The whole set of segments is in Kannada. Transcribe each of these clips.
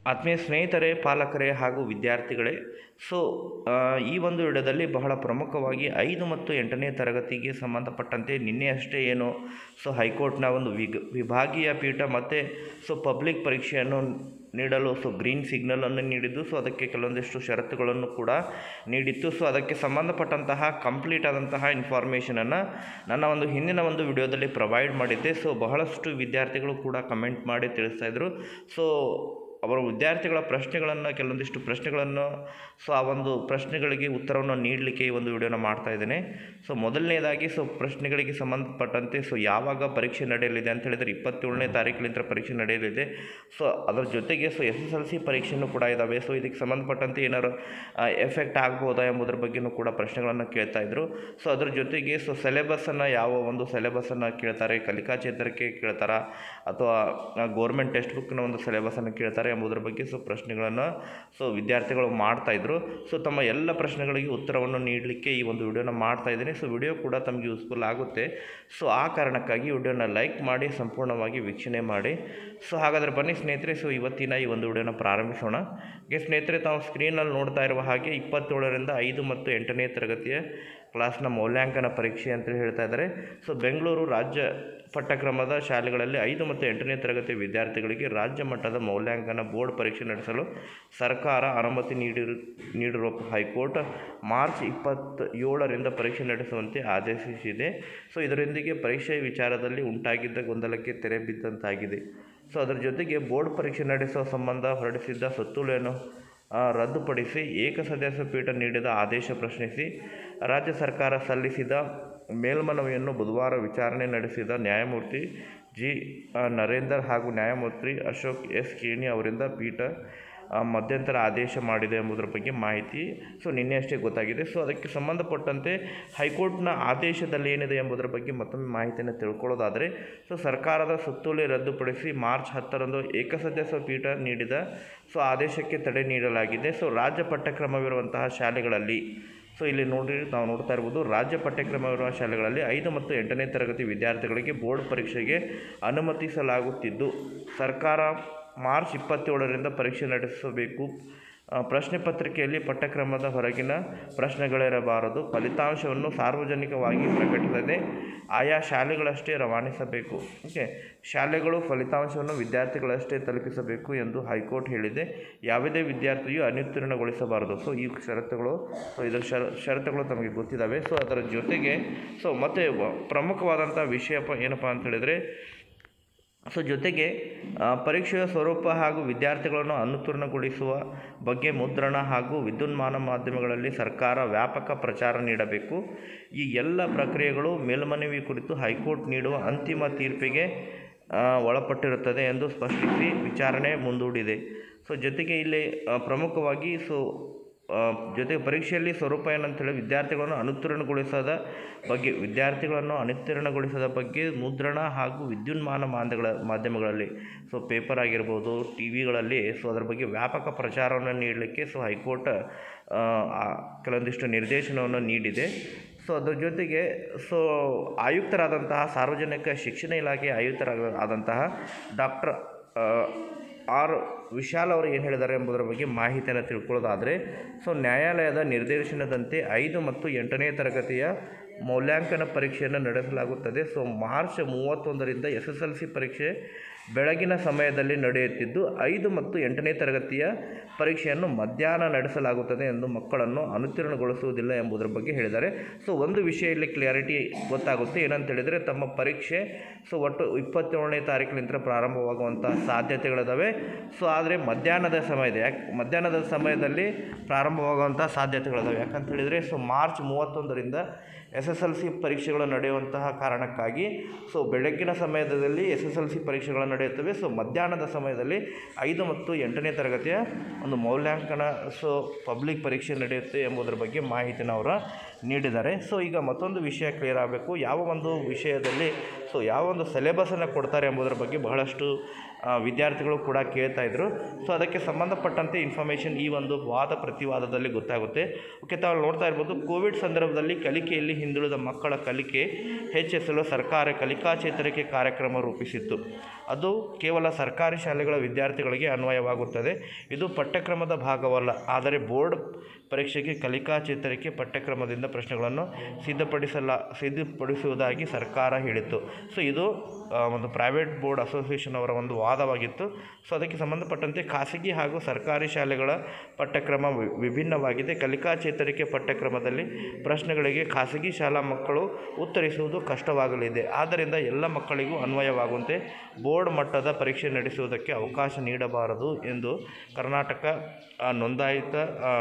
ಆತ್ಮೀಯ ಸ್ನೇಹಿತರೆ ಪಾಲಕರೇ ಹಾಗೂ ವಿದ್ಯಾರ್ಥಿಗಳೇ ಸೊ ಆ, ಈ ಒಂದು ವಿಡಿಯೋದಲ್ಲಿ ಬಹಳ ಪ್ರಮುಖವಾಗಿ ಐದು ಮತ್ತು ಎಂಟನೇ ತರಗತಿಗೆ ಸಂಬಂಧಪಟ್ಟಂತೆ ನಿನ್ನೆ ಅಷ್ಟೇ ಏನು ಸೊ ಹೈಕೋರ್ಟ್ನ ಒಂದು ವಿಗ್ ವಿಭಾಗೀಯ ಪೀಠ ಮತ್ತು ಸೊ ಪಬ್ಲಿಕ್ ಪರೀಕ್ಷೆಯನ್ನು ನೀಡಲು ಸೊ ಗ್ರೀನ್ ಸಿಗ್ನಲನ್ನು ನೀಡಿದ್ದು ಸೊ ಅದಕ್ಕೆ ಕೆಲವೊಂದಿಷ್ಟು ಷರತ್ತುಗಳನ್ನು ಕೂಡ ನೀಡಿತ್ತು ಸೊ ಅದಕ್ಕೆ ಸಂಬಂಧಪಟ್ಟಂತಹ ಕಂಪ್ಲೀಟ್ ಆದಂತಹ ಇನ್ಫಾರ್ಮೇಷನನ್ನು ನನ್ನ ಒಂದು ಹಿಂದಿನ ಒಂದು ವಿಡಿಯೋದಲ್ಲಿ ಪ್ರೊವೈಡ್ ಮಾಡಿದ್ದೆ ಸೊ ಬಹಳಷ್ಟು ವಿದ್ಯಾರ್ಥಿಗಳು ಕೂಡ ಕಮೆಂಟ್ ಮಾಡಿ ತಿಳಿಸ್ತಾ ಇದ್ರು ಸೊ ಅವರ ವಿದ್ಯಾರ್ಥಿಗಳ ಪ್ರಶ್ನೆಗಳನ್ನು ಕೆಲವೊಂದಿಷ್ಟು ಪ್ರಶ್ನೆಗಳನ್ನು ಸೊ ಆ ಒಂದು ಪ್ರಶ್ನೆಗಳಿಗೆ ಉತ್ತರವನ್ನು ನೀಡಲಿಕ್ಕೆ ಈ ಒಂದು ವಿಡಿಯೋನ ಮಾಡ್ತಾ ಇದ್ದೇನೆ ಸೊ ಮೊದಲನೇದಾಗಿ ಸೊ ಪ್ರಶ್ನೆಗಳಿಗೆ ಸಂಬಂಧಪಟ್ಟಂತೆ ಸೊ ಯಾವಾಗ ಪರೀಕ್ಷೆ ನಡೆಯಲಿದೆ ಅಂತ ಹೇಳಿದರೆ ಇಪ್ಪತ್ತೇಳನೇ ತಾರೀಕಿನಿಂದ ಪರೀಕ್ಷೆ ನಡೆಯಲಿದೆ ಸೊ ಅದರ ಜೊತೆಗೆ so S S L C ಪರೀಕ್ಷೆನೂ ಕೂಡ ಇದ್ದಾವೆ ಸೊ ಇದಕ್ಕೆ ಸಂಬಂಧಪಟ್ಟಂತೆ ಏನಾರು ಎಫೆಕ್ಟ್ ಆಗ್ಬೋದಾ ಎಂಬುದರ ಬಗ್ಗೆನೂ ಕೂಡ ಪ್ರಶ್ನೆಗಳನ್ನು ಕೇಳ್ತಾ ಇದ್ರು ಸೊ ಅದ್ರ ಜೊತೆಗೆ ಸೊ ಸಿಲೆಬಸ್ಸನ್ನು ಯಾವ ಒಂದು ಸಿಲೆಬಸ್ಸನ್ನು ಕೇಳ್ತಾರೆ ಕಲಿಕಾ ಚೇತರಿಕೆ ಕೇಳ್ತಾರಾ ಅಥವಾ ಗೋರ್ಮೆಂಟ್ ಟೆಕ್ಸ್ಟ್ ಬುಕ್ನ ಒಂದು ಸಿಲೆಬಸನ್ನು ಕೇಳ್ತಾರೆ ಎಂಬುದರ ಬಗ್ಗೆ ಸೊ ಪ್ರಶ್ನೆಗಳನ್ನು ಸೊ ವಿದ್ಯಾರ್ಥಿಗಳು ಮಾಡ್ತಾ ಇದ್ರು ಸೊ ತಮ್ಮ ಎಲ್ಲ ಪ್ರಶ್ನೆಗಳಿಗೆ ಉತ್ತರವನ್ನು ನೀಡಲಿಕ್ಕೆ ಈ ಒಂದು ವಿಡಿಯೋನ ಮಾಡ್ತಾ ಇದ್ದೀನಿ ಸೊ ವಿಡಿಯೋ ಕೂಡ ತಮಗೆ ಯೂಸ್ಫುಲ್ ಆಗುತ್ತೆ ಸೊ ಆ ಕಾರಣಕ್ಕಾಗಿ ವಿಡಿಯೋನ ಲೈಕ್ ಮಾಡಿ ಸಂಪೂರ್ಣವಾಗಿ ವೀಕ್ಷಣೆ ಮಾಡಿ ಸೊ ಹಾಗಾದರೆ ಬನ್ನಿ ಸ್ನೇಹಿತರೆ ಸೊ ಇವತ್ತಿನ ಈ ಒಂದು ವಿಡಿಯೋನ ಪ್ರಾರಂಭಿಸೋಣ ಹಾಗೆ ಸ್ನೇಹಿತರೆ ತಾವು ಸ್ಕ್ರೀನಲ್ಲಿ ನೋಡ್ತಾ ಇರುವ ಹಾಗೆ ಇಪ್ಪತ್ತೇಳರಿಂದ ಐದು ಮತ್ತು ಎಂಟನೇ ತರಗತಿಯ ಕ್ಲಾಸ್ನ ಮೌಲ್ಯಾಂಕನ ಪರೀಕ್ಷೆ ಅಂತೇಳಿ ಹೇಳ್ತಾ ಇದ್ದಾರೆ ಸೊ ಬೆಂಗಳೂರು ರಾಜ್ಯ ಪಠ್ಯಕ್ರಮದ ಶಾಲೆಗಳಲ್ಲಿ ಐದು ಮತ್ತು ಎಂಟನೇ ತರಗತಿ ವಿದ್ಯಾರ್ಥಿಗಳಿಗೆ ರಾಜ್ಯ ಮಟ್ಟದ ಮೌಲ್ಯಾಂಕನ ಬೋರ್ಡ್ ಪರೀಕ್ಷೆ ನಡೆಸಲು ಸರ್ಕಾರ ಅನುಮತಿ ನೀಡಿರು ನೀಡಿರುವ ಹೈಕೋರ್ಟ್ ಮಾರ್ಚ್ ಇಪ್ಪತ್ತ ಏಳರಿಂದ ಪರೀಕ್ಷೆ ನಡೆಸುವಂತೆ ಆದೇಶಿಸಿದೆ ಸೊ ಇದರೊಂದಿಗೆ ಪರೀಕ್ಷೆ ವಿಚಾರದಲ್ಲಿ ಉಂಟಾಗಿದ್ದ ಗೊಂದಲಕ್ಕೆ ತೆರೆ ಬಿದ್ದಂತಾಗಿದೆ ಸೊ ಅದರ ಜೊತೆಗೆ ಬೋರ್ಡ್ ಪರೀಕ್ಷೆ ನಡೆಸುವ ಸಂಬಂಧ ಹೊರಡಿಸಿದ್ದ ಸುತ್ತೋಲೆಯನ್ನು ಆ, ರದ್ದುಪಡಿಸಿ ಏಕಸದಸ್ಯ ಪೀಠ ನೀಡಿದ ಆದೇಶ ಪ್ರಶ್ನಿಸಿ ರಾಜ್ಯ ಸರ್ಕಾರ ಸಲ್ಲಿಸಿದ ಮೇಲ್ಮನವಿಯನ್ನು ಬುಧವಾರ ವಿಚಾರಣೆ ನಡೆಸಿದ ನ್ಯಾಯಮೂರ್ತಿ ಜಿ ಆ, ನರೇಂದರ್ ಹಾಗೂ ನ್ಯಾಯಮೂರ್ತಿ ಅಶೋಕ್ ಎಸ್ ಕೇಣಿ ಅವರಿಂದ ಪೀಠ ಆ, ಮಧ್ಯಂತರ ಆದೇಶ ಮಾಡಿದೆ ಎಂಬುದರ ಬಗ್ಗೆ ಮಾಹಿತಿ ಸೊ ನಿನ್ನೆ ಅಷ್ಟೇ ಗೊತ್ತಾಗಿದೆ ಸೊ ಅದಕ್ಕೆ ಸಂಬಂಧಪಟ್ಟಂತೆ ಹೈಕೋರ್ಟ್ನ ಆದೇಶದಲ್ಲಿ ಏನಿದೆ ಎಂಬುದರ ಬಗ್ಗೆ ಮತ್ತೊಮ್ಮೆ ಮಾಹಿತಿಯನ್ನು ತಿಳ್ಕೊಳ್ಳೋದಾದರೆ ಸೊ ಸರ್ಕಾರದ ಸುತ್ತೋಲೆ ರದ್ದುಪಡಿಸಿ ಮಾರ್ಚ್ ಹತ್ತರಂದು ಏಕಸದಸ್ಯ ಪೀಠ ನೀಡಿದ ಸೊ ಆದೇಶಕ್ಕೆ ತಡೆ ನೀಡಲಾಗಿದೆ ಸೊ ರಾಜ್ಯ ಪಠ್ಯಕ್ರಮವಿರುವಂತಹ ಶಾಲೆಗಳಲ್ಲಿ ಸೊ ಇಲ್ಲಿ ನೋಡಿ ನಾವು ನೋಡ್ತಾ ಇರ್ಬೋದು ರಾಜ್ಯ ಪಠ್ಯಕ್ರಮವಿರುವ ಶಾಲೆಗಳಲ್ಲಿ ಐದು ಮತ್ತು ಎಂಟನೇ ತರಗತಿ ವಿದ್ಯಾರ್ಥಿಗಳಿಗೆ ಬೋರ್ಡ್ ಪರೀಕ್ಷೆಗೆ ಅನುಮತಿಸಲಾಗುತ್ತಿದ್ದು ಸರ್ಕಾರ ಮಾರ್ಚ್ ಇಪ್ಪತ್ತೇಳರಿಂದ ಪರೀಕ್ಷೆ ನಡೆಸಬೇಕು ಆ, ಪ್ರಶ್ನೆ ಪತ್ರಿಕೆಯಲ್ಲಿ ಪಠ್ಯಕ್ರಮದ ಹೊರಗಿನ ಪ್ರಶ್ನೆಗಳಿರಬಾರದು ಫಲಿತಾಂಶವನ್ನು ಸಾರ್ವಜನಿಕವಾಗಿ ಪ್ರಕಟಿಸದೆ ಆಯಾ ಶಾಲೆಗಳಷ್ಟೇ ರವಾನಿಸಬೇಕು ಓಕೆ ಶಾಲೆಗಳು ಫಲಿತಾಂಶವನ್ನು ವಿದ್ಯಾರ್ಥಿಗಳಷ್ಟೇ ತಲುಪಿಸಬೇಕು ಎಂದು ಹೈಕೋರ್ಟ್ ಹೇಳಿದೆ ಯಾವುದೇ ವಿದ್ಯಾರ್ಥಿಯು ಅನುತ್ತೀರ್ಣಗೊಳಿಸಬಾರದು ಸೊ ಈ ಷರತ್ತುಗಳು ಸೊ ಇದರ ಷರ ಷರತ್ತುಗಳು ತಮಗೆ ಗೊತ್ತಿದ್ದಾವೆ ಸೊ ಅದರ ಜೊತೆಗೆ ಸೊ ಮತ್ತು ವ- ಪ್ರಮುಖವಾದಂಥ ವಿಷಯ ಪ ಏನಪ್ಪ ಅಂತ ಹೇಳಿದರೆ ಸೊ ಜೊತೆಗೆ ಆ, ಪರೀಕ್ಷೆಯ ಸ್ವರೂಪ ಹಾಗೂ ವಿದ್ಯಾರ್ಥಿಗಳನ್ನು ಅನುತ್ತೀರ್ಣಗೊಳಿಸುವ ಬಗ್ಗೆ ಮುದ್ರಣ ಹಾಗೂ ವಿದ್ಯುನ್ಮಾನ ಮಾಧ್ಯಮಗಳಲ್ಲಿ ಸರ್ಕಾರ ವ್ಯಾಪಕ ಪ್ರಚಾರ ನೀಡಬೇಕು ಈ ಎಲ್ಲ ಪ್ರಕ್ರಿಯೆಗಳು ಮೇಲ್ಮನವಿ ಕುರಿತು ಹೈಕೋರ್ಟ್ ನೀಡುವ ಅಂತಿಮ ತೀರ್ಪಿಗೆ ಆ, ಒಳಪಟ್ಟಿರುತ್ತದೆ ಎಂದು ಸ್ಪಷ್ಟಿಸಿ ವಿಚಾರಣೆ ಮುಂದೂಡಿದೆ ಸೊ ಜೊತೆಗೆ ಇಲ್ಲಿ ಆ, ಪ್ರಮುಖವಾಗಿ ಸೊ ಆ, ಜೊತೆಗೆ ಪರೀಕ್ಷೆಯಲ್ಲಿ ಸ್ವರೂಪ ಏನಂತೇಳಿ ವಿದ್ಯಾರ್ಥಿಗಳನ್ನು ಅನುತ್ತೀರ್ಣಗೊಳಿಸದ ಬಗ್ಗೆ ವಿದ್ಯಾರ್ಥಿಗಳನ್ನು ಅನುತ್ತೀರ್ಣಗೊಳಿಸದ ಬಗ್ಗೆ ಮುದ್ರಣ ಹಾಗೂ ವಿದ್ಯುನ್ಮಾನ ಮಾಧ್ಯಮಗಳ ಮಾಧ್ಯಮಗಳಲ್ಲಿ ಸೊ ಪೇಪರ್ ಆಗಿರ್ಬೋದು ಟಿ ವಿಗಳಲ್ಲಿ ಸೊ ಅದರ ಬಗ್ಗೆ ವ್ಯಾಪಕ ಪ್ರಚಾರವನ್ನು ನೀಡಲಿಕ್ಕೆ ಸೊ ಹೈಕೋರ್ಟ್ ಆ, ಆ, ಕೆಲವೊಂದಿಷ್ಟು ನಿರ್ದೇಶನವನ್ನು ನೀಡಿದೆ ಸೊ ಅದ್ರ ಜೊತೆಗೆ ಸೊ ಆಯುಕ್ತರಾದಂತಹ ಸಾರ್ವಜನಿಕ ಶಿಕ್ಷಣ ಇಲಾಖೆ ಆಯುಕ್ತರಾಗ ಆದಂತಹ ಡಾಕ್ಟರ್ ಆರ್ ವಿಶಾಲ್ ಅವರು ಏನು ಹೇಳಿದ್ದಾರೆ ಎಂಬುದರ ಬಗ್ಗೆ ಮಾಹಿತಿಯನ್ನು ತಿಳ್ಕೊಳ್ಳೋದಾದರೆ ಸೊ ನ್ಯಾಯಾಲಯದ ನಿರ್ದೇಶನದಂತೆ ಐದು ಮತ್ತು ಎಂಟನೇ ತರಗತಿಯ ಮೌಲ್ಯಾಂಕನ ಪರೀಕ್ಷೆಯನ್ನು ನಡೆಸಲಾಗುತ್ತದೆ ಸೊ ಮಾರ್ಚ್ ಮೂವತ್ತೊಂದರಿಂದ ಎಸ್ ಎಸ್ ಎಲ್ ಸಿ ಪರೀಕ್ಷೆ ಬೆಳಗಿನ ಸಮಯದಲ್ಲಿ ನಡೆಯುತ್ತಿದ್ದು ಐದು ಮತ್ತು ಎಂಟನೇ ತರಗತಿಯ ಪರೀಕ್ಷೆಯನ್ನು ಮಧ್ಯಾಹ್ನ ನಡೆಸಲಾಗುತ್ತದೆ ಎಂದು ಮಕ್ಕಳನ್ನು ಅನುತ್ತೀರ್ಣಗೊಳಿಸುವುದಿಲ್ಲ ಎಂಬುದರ ಬಗ್ಗೆ ಹೇಳಿದ್ದಾರೆ ಸೊ ಒಂದು ವಿಷಯ ಇಲ್ಲಿ ಕ್ಲಿಯಾರಿಟಿ ಗೊತ್ತಾಗುತ್ತೆ ಏನಂತ ಹೇಳಿದರೆ ತಮ್ಮ ಪರೀಕ್ಷೆ ಸೊ ಒಟ್ಟು ಇಪ್ಪತ್ತೇಳನೇ ತಾರೀಕಿನಿಂದ ಪ್ರಾರಂಭವಾಗುವಂಥ ಸಾಧ್ಯತೆಗಳಿದ್ದಾವೆ ಸೊ ಆದರೆ ಮಧ್ಯಾಹ್ನದ ಸಮಯದ ಯಾಕೆ ಮಧ್ಯಾಹ್ನದ ಸಮಯದಲ್ಲಿ ಪ್ರಾರಂಭವಾಗುವಂಥ ಸಾಧ್ಯತೆಗಳಿದ್ದಾವೆ ಯಾಕಂತ ಹೇಳಿದರೆ ಸೊ ಮಾರ್ಚ್ ಮೂವತ್ತೊಂದರಿಂದ ಎಸ್ ಎಸ್ ಎಲ್ ಸಿ ಪರೀಕ್ಷೆಗಳು ನಡೆಯುವಂತಹ ಕಾರಣಕ್ಕಾಗಿ ಸೊ ಬೆಳಗ್ಗಿನ ಸಮಯದಲ್ಲಿ ಎಸ್ ಎಸ್ ಎಲ್ ಸಿ ಪರೀಕ್ಷೆಗಳು ನಡೆಯುತ್ತವೆ ಸೊ ಮಧ್ಯಾಹ್ನದ ಸಮಯದಲ್ಲಿ ಐದು ಮತ್ತು ಎಂಟನೇ ತರಗತಿಯ ಒಂದು ಮೌಲ್ಯಾಂಕನ ಸೊ ಪಬ್ಲಿಕ್ ಪರೀಕ್ಷೆ ನಡೆಯುತ್ತೆ ಎಂಬುದರ ಬಗ್ಗೆ ಮಾಹಿತಿನ ಅವರು ನೀಡಿದ್ದಾರೆ ಸೊ ಈಗ ಮತ್ತೊಂದು ವಿಷಯ ಕ್ಲಿಯರ್ ಆಗಬೇಕು ಯಾವ ಒಂದು ವಿಷಯದಲ್ಲಿ ಸೊ ಯಾವ ಒಂದು ಸಿಲೆಬಸನ್ನು ಕೊಡ್ತಾರೆ ಎಂಬುದರ ಬಗ್ಗೆ ಬಹಳಷ್ಟು ಆ, ವಿದ್ಯಾರ್ಥಿಗಳು ಕೂಡ ಕೇಳ್ತಾ ಇದ್ರು ಸೊ ಅದಕ್ಕೆ ಸಂಬಂಧಪಟ್ಟಂತೆ ಇನ್ಫಾರ್ಮೇಷನ್ ಈ ಒಂದು ವಾದ ಪ್ರತಿವಾದದಲ್ಲಿ ಗೊತ್ತಾಗುತ್ತೆ ಓಕೆ ತಾವು ನೋಡ್ತಾ ಇರ್ಬೋದು ಕೋವಿಡ್ ಸಂದರ್ಭದಲ್ಲಿ ಕಲಿಕೆಯಲ್ಲಿ ಹಿಂದುಳಿದ ಮಕ್ಕಳ ಕಲಿಕೆ ಹೆಚ್ಚಿಸಲು ಸರ್ಕಾರ ಕಲಿಕಾ ಚೇತರಿಕೆ ಕಾರ್ಯಕ್ರಮ ರೂಪಿಸಿತ್ತು ಅದು ಕೇವಲ ಸರ್ಕಾರಿ ಶಾಲೆಗಳ ವಿದ್ಯಾರ್ಥಿಗಳಿಗೆ ಅನ್ವಯವಾಗುತ್ತದೆ ಇದು ಪಠ್ಯಕ್ರಮದ ಭಾಗವಲ್ಲ ಆದರೆ ಬೋರ್ಡ್ ಪರೀಕ್ಷೆಗೆ ಕಲಿಕಾ ಚೇತರಿಕೆ ಪಠ್ಯಕ್ರಮದಿಂದ ಪ್ರಶ್ನೆಗಳನ್ನು ಸಿದ್ಧಪಡಿಸಲ ಸಿದ್ಧಪಡಿಸುವುದಾಗಿ ಸರ್ಕಾರ ಹೇಳಿತ್ತು ಸೊ ಇದು ಆ, ಒಂದು ಪ್ರೈವೇಟ್ ಬೋರ್ಡ್ ಅಸೋಸಿಯೇಷನ್ ಅವರ ಒಂದು ವಾದವಾಗಿತ್ತು ಸೊ ಅದಕ್ಕೆ ಸಂಬಂಧಪಟ್ಟಂತೆ ಖಾಸಗಿ ಹಾಗೂ ಸರ್ಕಾರಿ ಶಾಲೆಗಳ ಪಠ್ಯಕ್ರಮ ವಿ- ವಿಭಿನ್ನವಾಗಿದೆ ಕಲಿಕಾ ಚೇತರಿಕೆ ಪಠ್ಯಕ್ರಮದಲ್ಲಿ ಪ್ರಶ್ನೆಗಳಿಗೆ ಖಾಸಗಿ ಶಾಲಾ ಮಕ್ಕಳು ಉತ್ತರಿಸುವುದು ಕಷ್ಟವಾಗಲಿದೆ ಆದ್ದರಿಂದ ಎಲ್ಲ ಮಕ್ಕಳಿಗೂ ಅನ್ವಯವಾಗುವಂತೆ ಬೋರ್ಡ್ ಮಟ್ಟದ ಪರೀಕ್ಷೆ ನಡೆಸುವುದಕ್ಕೆ ಅವಕಾಶ ನೀಡಬಾರದು ಎಂದು ಕರ್ನಾಟಕ ಆ, ನೋಂದಾಯಿತ ಆ,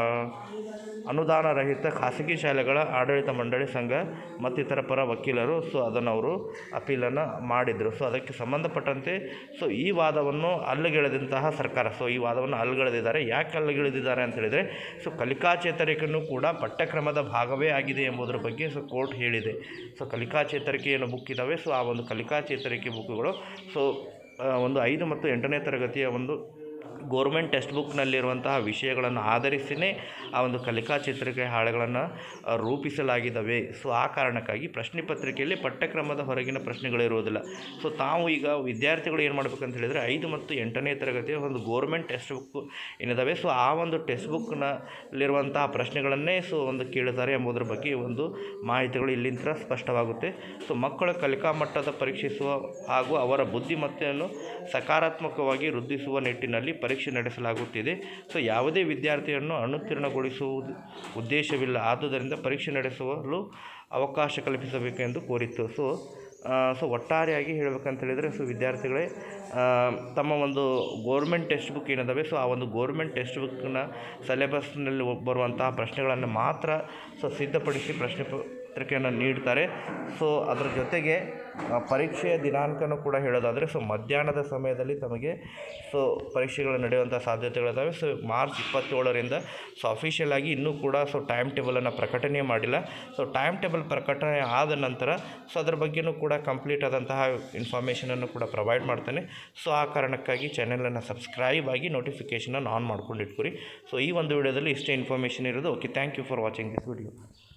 ಅನುದಾನ ರಹಿತ ಖಾಸಗಿ ಶಾಲೆಗಳ ಆಡಳಿತ ಮಂಡಳಿ ಸಂಘ ಮತ್ತಿತರ ಪರ ವಕೀಲರು ಸೊ ಅದನ್ನು ಅವರು ಅಪೀಲನ್ನು ಮಾಡಿದರು ಸೊ ಅದಕ್ಕೆ ಸಂಬಂಧಪಟ್ಟಂತೆ ಸೊ ಈ ವಾದವನ್ನು ಅಲ್ಲಗೆಳೆದಂತಹ ಸರ್ಕಾರ ಸೊ ಈ ವಾದವನ್ನು ಅಲ್ಲಗೆಳೆದಿದ್ದಾರೆ ಯಾಕೆ ಅಲ್ಲಗೆಳೆದಿದ್ದಾರೆ ಅಂತ ಹೇಳಿದರೆ ಸೊ ಕಲಿಕಾ ಚೇತರಿಕೆಯೂ ಕೂಡ ಪಠ್ಯಕ್ರಮದ ಭಾಗವೇ ಆಗಿದೆ ಎಂಬುದರ ಬಗ್ಗೆ ಸೊ ಕೋರ್ಟ್ ಹೇಳಿದೆ ಸೊ ಕಲಿಕಾ ಚೇತರಿಕೆ ಏನು ಬುಕ್ ಇದ್ದಾವೆ ಸೊ ಆ ಒಂದು ಕಲಿಕಾ ಚೇತರಿಕೆ ಬುಕ್ಗಳು ಸೊ ಆ, ಒಂದು ಐದು ಮತ್ತು ಎಂಟನೇ ತರಗತಿಯ ಒಂದು ಗೋರ್ಮೆಂಟ್ ಟೆಕ್ಸ್ಟ್ ಬುಕ್ನಲ್ಲಿರುವಂತಹ ವಿಷಯಗಳನ್ನು ಆಧರಿಸಿಯೇ ಆ ಒಂದು ಕಲಿಕಾ ಚಿತ್ರಿಕೆ ಹಾಳೆಗಳನ್ನು ಆ, ರೂಪಿಸಲಾಗಿದ್ದಾವೆ ಸೊ ಆ ಕಾರಣಕ್ಕಾಗಿ ಪ್ರಶ್ನೆ ಪತ್ರಿಕೆಯಲ್ಲಿ ಪಠ್ಯಕ್ರಮದ ಹೊರಗಿನ ಪ್ರಶ್ನೆಗಳಿರುವುದಿಲ್ಲ ಸೊ ತಾವು ಈಗ ವಿದ್ಯಾರ್ಥಿಗಳು ಏನು ಮಾಡ್ಬೇಕಂತ ಹೇಳಿದರೆ ಐದು ಮತ್ತು ಎಂಟನೇ ತರಗತಿಯ ಒಂದು ಗೋರ್ಮೆಂಟ್ ಟೆಕ್ಸ್ಟ್ ಬುಕ್ ಏನಿದ್ದಾವೆ ಸೊ ಆ ಒಂದು ಟೆಕ್ಸ್ಟ್ ಬುಕ್ನಲ್ಲಿರುವಂತಹ ಪ್ರಶ್ನೆಗಳನ್ನೇ ಸೊ ಒಂದು ಕೇಳುತ್ತಾರೆ ಎಂಬುದರ ಬಗ್ಗೆ ಒಂದು ಮಾಹಿತಿಗಳು ಇಲ್ಲಿಂದ ಸ್ಪಷ್ಟವಾಗುತ್ತೆ ಸೊ ಮಕ್ಕಳ ಕಲಿಕಾ ಮಟ್ಟದ ಪರೀಕ್ಷಿಸುವ ಹಾಗೂ ಅವರ ಬುದ್ಧಿಮತ್ತೆಯನ್ನು ಸಕಾರಾತ್ಮಕವಾಗಿ ವೃದ್ಧಿಸುವ ನಿಟ್ಟಿನಲ್ಲಿ ಪರೀಕ್ಷೆ ನಡೆಸಲಾಗುತ್ತಿದೆ ಸೊ ಯಾವುದೇ ವಿದ್ಯಾರ್ಥಿಯನ್ನು ಅನುತ್ತೀರ್ಣಗೊಳಿಸುವುದು ಉದ್ದೇಶವಿಲ್ಲ ಆದುದರಿಂದ ಪರೀಕ್ಷೆ ನಡೆಸಲು ಅವಕಾಶ ಕಲ್ಪಿಸಬೇಕೆಂದು ಕೋರಿತ್ತು ಸೊ ಆ, ಸೊ ಒಟ್ಟಾರೆಯಾಗಿ ಹೇಳ್ಬೇಕಂತ ಹೇಳಿದರೆ ಸೊ ವಿದ್ಯಾರ್ಥಿಗಳೇ ಆ, ತಮ್ಮ ಒಂದು ಗೋರ್ಮೆಂಟ್ ಟೆಕ್ಸ್ಟ್ ಬುಕ್ ಏನಿದಾವೆ ಸೊ ಆ ಒಂದು ಗೋರ್ಮೆಂಟ್ ಟೆಕ್ಸ್ಟ್ ಬುಕ್ನ ಸಿಲೆಬಸ್ನಲ್ಲಿ ಬರುವಂತಹ ಪ್ರಶ್ನೆಗಳನ್ನು ಮಾತ್ರ ಸೊ ಸಿದ್ಧಪಡಿಸಿ ಪ್ರಶ್ನೆ ಪತ್ರಿಕೆಯನ್ನು ನೀಡ್ತಾರೆ ಸೊ ಅದರ ಜೊತೆಗೆ ಆ, ಪರೀಕ್ಷೆಯ ದಿನಾಂಕನೂ ಕೂಡ ಹೇಳೋದಾದರೆ ಸೊ ಮಧ್ಯಾಹ್ನದ ಸಮಯದಲ್ಲಿ ತಮಗೆ ಸೊ ಪರೀಕ್ಷೆಗಳು ನಡೆಯುವಂಥ ಸಾಧ್ಯತೆಗಳಿದ್ದಾವೆ ಸೊ ಮಾರ್ಚ್ ಇಪ್ಪತ್ತೇಳರಿಂದ ಸೊ ಅಫಿಷಿಯಲ್ ಆಗಿ ಇನ್ನೂ ಕೂಡ ಸೊ ಟೈಮ್ ಟೇಬಲನ್ನು ಪ್ರಕಟಣೆ ಮಾಡಿಲ್ಲ ಸೊ ಟೈಮ್ ಟೇಬಲ್ ಪ್ರಕಟಣೆ ಆದ ನಂತರ ಸೊ ಅದ್ರ ಬಗ್ಗೆನೂ ಕೂಡ ಕಂಪ್ಲೀಟ್ ಆದಂತಹ ಇನ್ಫಾರ್ಮೇಷನನ್ನು ಕೂಡ ಪ್ರೊವೈಡ್ ಮಾಡ್ತಾನೆ ಸೊ ಆ ಕಾರಣಕ್ಕಾಗಿ ಚಾನೆಲನ್ನು ಸಬ್ಸ್ಕ್ರೈಬ್ ಆಗಿ ನೋಟಿಫಿಕೇಷನನ್ನು ಆನ್ ಮಾಡ್ಕೊಂಡು ಇಟ್ಕೊರಿ ಸೊ ಈ ಒಂದು ವಿಡಿಯೋದಲ್ಲಿ ಇಷ್ಟೇ ಇನ್ಫಾರ್ಮೇಷನ್ ಇರೋದು okay thank you for watching this video